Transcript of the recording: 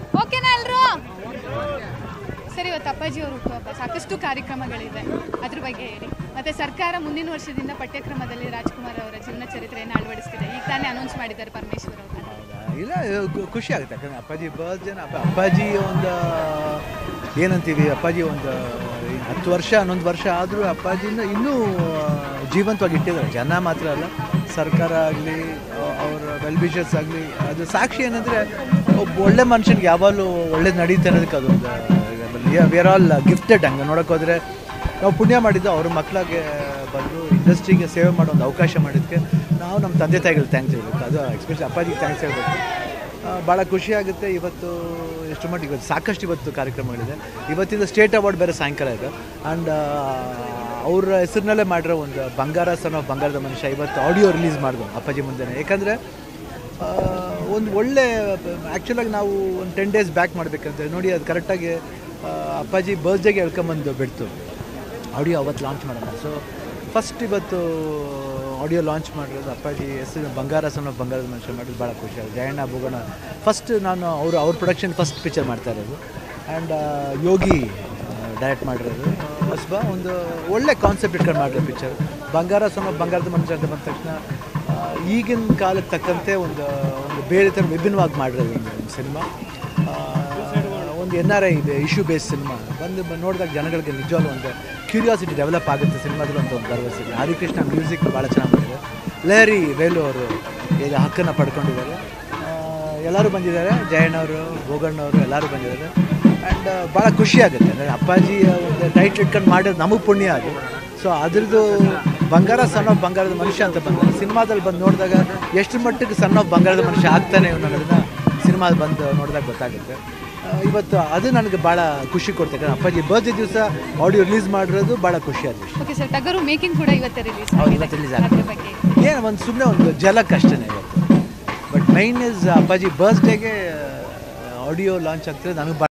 ಓಕೆನಾ ಎಲ್ರು ಸರಿ ಇವತ್ತು ಅಪ್ಪಾಜಿ ಅವರು ಹುಟ್ಟುಹಬ್ಬ ಸಾಕಷ್ಟು ಕಾರ್ಯಕ್ರಮಗಳಿದೆ ಅದ್ರ ಬಗ್ಗೆ ಹೇಳಿ ಮತ್ತೆ ಸರ್ಕಾರ ಮುಂದಿನ ವರ್ಷದಿಂದ ಪಠ್ಯಕ್ರಮದಲ್ಲಿ ರಾಜ್ಕುಮಾರ್ ಅವರ ಜೀವನ ಚರಿತ್ರೆಯನ್ನು ಅಳವಡಿಸ್ತಿದೆ ಈಗ ತಾನೇ ಅನೌನ್ಸ್ ಮಾಡಿದ್ದಾರೆ ಪರಮೇಶ್ವರ್ ಅವರು ಇಲ್ಲ ಖು- ಖುಷಿ ಆಗುತ್ತೆ ಯಾಕಂದ್ರೆ ಅಪ್ಪಾಜಿ ಬರ್ತ್ಡೇ ಅಪ್ಪ ಅಪ್ಪಾಜಿ ಒಂದು ಏನಂತೀವಿ ಅಪ್ಪಾಜಿ ಒಂದು ಹತ್ತು ವರ್ಷ ಹನ್ನೊಂದು ವರ್ಷ ಆದರೂ ಅಪ್ಪಾಜಿನ ಇನ್ನೂ ಜೀವಂತವಾಗಿ ಇಟ್ಟಿದ್ದಾರೆ ಜನ ಮಾತ್ರ ಅಲ್ಲ ಸರ್ಕಾರ ಆಗಲಿ ಅವರ ವೆಲ್ ವಿಷರ್ಸ್ ಆಗಲಿ ಅದು ಸಾಕ್ಷಿ ಏನಂದರೆ ಒಬ್ಬ ಒಳ್ಳೆ ಮನುಷ್ಯನಿಗೆ ಯಾವಾಗಲೂ ಒಳ್ಳೇದು ನಡೀತಾ ಅನ್ನೋದಕ್ಕೆ ಅದೊಂದು ವಿ ಆರ್ ಆಲ್ ಗಿಫ್ಟೆಡ್ ಹಂಗೆ ನೋಡೋಕೆ ಹೋದರೆ ನಾವು ಪುಣ್ಯ ಮಾಡಿದ್ದು ಅವ್ರ ಮಕ್ಕಳಿಗೆ ಬಂದು ಇಂಡಸ್ಟ್ರಿಗೆ ಸೇವೆ ಮಾಡೋ ಒಂದು ಅವಕಾಶ ಮಾಡಿದ್ದಕ್ಕೆ ನಾವು ನಮ್ಮ ತಂದೆ ತಾಯಿಗಳಿಗೆ ಥ್ಯಾಂಕ್ಸ್ ಹೇಳ್ಬೇಕು ಅದು ಎಸ್ಪೆಷಲಿ ಅಪ್ಪಾಜಿಗೆ ಥ್ಯಾಂಕ್ಸ್ ಹೇಳ್ಬೇಕು ಭಾಳ ಖುಷಿ ಆಗುತ್ತೆ ಇವತ್ತು ಎಷ್ಟು ಮಟ್ಟಿಗೆ ಇವತ್ತು ಸಾಕಷ್ಟು ಇವತ್ತು ಕಾರ್ಯಕ್ರಮಗಳಿದೆ ಇವತ್ತಿಂದ ಸ್ಟೇಟ್ ಅವಾರ್ಡ್ ಬೇರೆ ಸಾಯಂಕಾಲ ಇದೆ ಆ್ಯಂಡ್ ಅವ್ರ ಹೆಸರಿನಲ್ಲೇ ಮಾಡಿರೋ ಒಂದು ಬಂಗಾರ ಸನ್ ಆಫ್ ಬಂಗಾರದ ಮನುಷ್ಯ ಇವತ್ತು ಆಡಿಯೋ ರಿಲೀಸ್ ಮಾಡಿದ್ರು ಅಪ್ಪಾಜಿ ಮುಂದೆನೇ ಯಾಕಂದರೆ ಒಂದು ಒಳ್ಳೆ ಆ್ಯಕ್ಚುಲಾಗಿ ನಾವು ಒಂದು ಟೆನ್ ಡೇಸ್ ಬ್ಯಾಕ್ ಮಾಡಬೇಕಂತ ನೋಡಿ ಅದು ಕರೆಕ್ಟಾಗಿ ಅಪ್ಪಾಜಿ ಬರ್ತ್ಡೇಗೆ ಹೇಳ್ಕೊಂಬಂದು ಬಿಡ್ತು ಆಡಿಯೋ ಅವತ್ತು ಲಾಂಚ್ ಮಾಡೋಣ ಸೊ ಫಸ್ಟ್ ಇವತ್ತು ಆಡಿಯೋ ಲಾಂಚ್ ಮಾಡಿರೋದು ಅಪ್ಪಾಜಿ ಹೆಸರು ಬಂಗಾರ ಸಣ್ಣ ಬಂಗಾರದ ಮನುಷ್ಯ ಮಾಡಿದ್ದು ಭಾಳ ಖುಷಿ ಆಗುತ್ತೆ ಜಯಣ್ಣ ಭೂಗಣ ಫಸ್ಟ್ ನಾನು ಅವರು ಅವ್ರ ಪ್ರೊಡಕ್ಷನ್ ಫಸ್ಟ್ ಪಿಕ್ಚರ್ ಮಾಡ್ತಾ ಇರೋದು ಆ್ಯಂಡ್ ಯೋಗಿ ಡೈರೆಕ್ಟ್ ಮಾಡಿರೋದು ಹೊಸಬ ಒಂದು ಒಳ್ಳೆ ಕಾನ್ಸೆಪ್ಟ್ ಇಟ್ಕೊಂಡು ಮಾಡಿರೋ ಪಿಕ್ಚರ್ ಬಂಗಾರ ಸಮ ಬಂಗಾರದ ಮನುಷ್ಯ ಅಂತ ಬಂದ ತಕ್ಷಣ ಆ, ಈಗಿನ ಕಾಲಕ್ಕೆ ತಕ್ಕಂತೆ ಒಂದು ಒಂದು ಬೇರೆ ಥರ ವಿಭಿನ್ನವಾಗಿ ಮಾಡಿರೋದು ಒಂದು ಸಿನಿಮಾ ಒಂದು ಎನ್ ಆರ್ ಐ ಇದೆ ಇಶ್ಯೂ ಬೇಸ್ ಸಿನಿಮಾ ಬಂದು ಬ- ನೋಡಿದಾಗ ಜನಗಳಿಗೆ ನಿಜವಾಗ್ಲೂ ಒಂದು ಕ್ಯೂರಿಯಾಸಿಟಿ ಡೆವಲಪ್ ಆಗುತ್ತೆ ಸಿನಿಮಾದಲ್ಲಿ ಅಂತ ಒಂದು ಭರವಸೆ ಇದೆ ಹರಿಕೃಷ್ಣ ಮ್ಯೂಸಿಕ್ ಭಾಳ ಚೆನ್ನಾಗಿ ಮಾಡಿದೆ ಲಹರಿ ವೇಲು ಅವರು ಈಗ ಹಕ್ಕನ್ನು ಪಡ್ಕೊಂಡಿದ್ದಾರೆ ಆ, ಎಲ್ಲರೂ ಬಂದಿದ್ದಾರೆ ಜಯಣ್ಣವರು ಭೋಗಣ್ಣವರು ಎಲ್ಲರೂ ಬಂದಿದ್ದಾರೆ ಆ್ಯಂಡ್ ಭಾಳ ಖುಷಿ ಆಗುತ್ತೆ ಅಂದರೆ ಅಪ್ಪಾಜಿಯ ಒಂದು ಟೈಟ್ಲ್ ಇಟ್ಕೊಂಡು ಮಾಡಿರೋದು ನಮಗೆ ಪುಣ್ಯ ಅದು ಸೊ ಅದ್ರದ್ದು ಬಂಗಾರ ಸಣ್ಣ ಆಫ್ ಬಂಗಾರದ ಮನುಷ್ಯ ಅಂತ ಬಂದ ಸಿನಿಮಾದಲ್ಲಿ ಬಂದು ನೋಡಿದಾಗ ಎಷ್ಟು ಮಟ್ಟಿಗೆ ಸಣ್ಣ ಆಫ್ ಬಂಗಾರದ ಮನುಷ್ಯ ಆಗ್ತಾನೆ ಅನ್ನೋದನ್ನ ಸಿನಿಮಾದ ಬಂದು ನೋಡಿದಾಗ ಗೊತ್ತಾಗುತ್ತೆ ಆ, ಇವತ್ತು ಅದು ನನಗೆ ಭಾಳ ಖುಷಿ ಕೊಡ್ತದೆ ಯಾಕಂದ್ರೆ ಅಪ್ಪಾಜಿ ಬರ್ತ್ಡೇ ದಿವಸ ಆಡಿಯೋ ರಿಲೀಸ್ ಮಾಡಿರೋದು ಭಾಳ ಖುಷಿ ಆದ ವಿಷಯ ಓಕೆ ಸರ್ ಟಗರು ಮೇಕಿಂಗ್ ಕೂಡ ಇವತ್ತೇ ರಿಲೀಸ್ ಹೌದು, ಇವತ್ತು release ಅದ್ರ ಆಗ್ತದೆ. ಬಗ್ಗೆ ಏನು ಒಂದು ಸುಮ್ಮನೆ ಒಂದು ಜಲಕ್ ಅಷ್ಟೇ ಇವತ್ತು ಬಟ್ ಮೈನ್ ಇಸ್ ಅಪ್ಪಾಜಿ ಬರ್ತ್ಡೇಗೆ ಆಡಿಯೋ ಲಾಂಚ್ ಆಗ್ತದೆ ನನಗೆ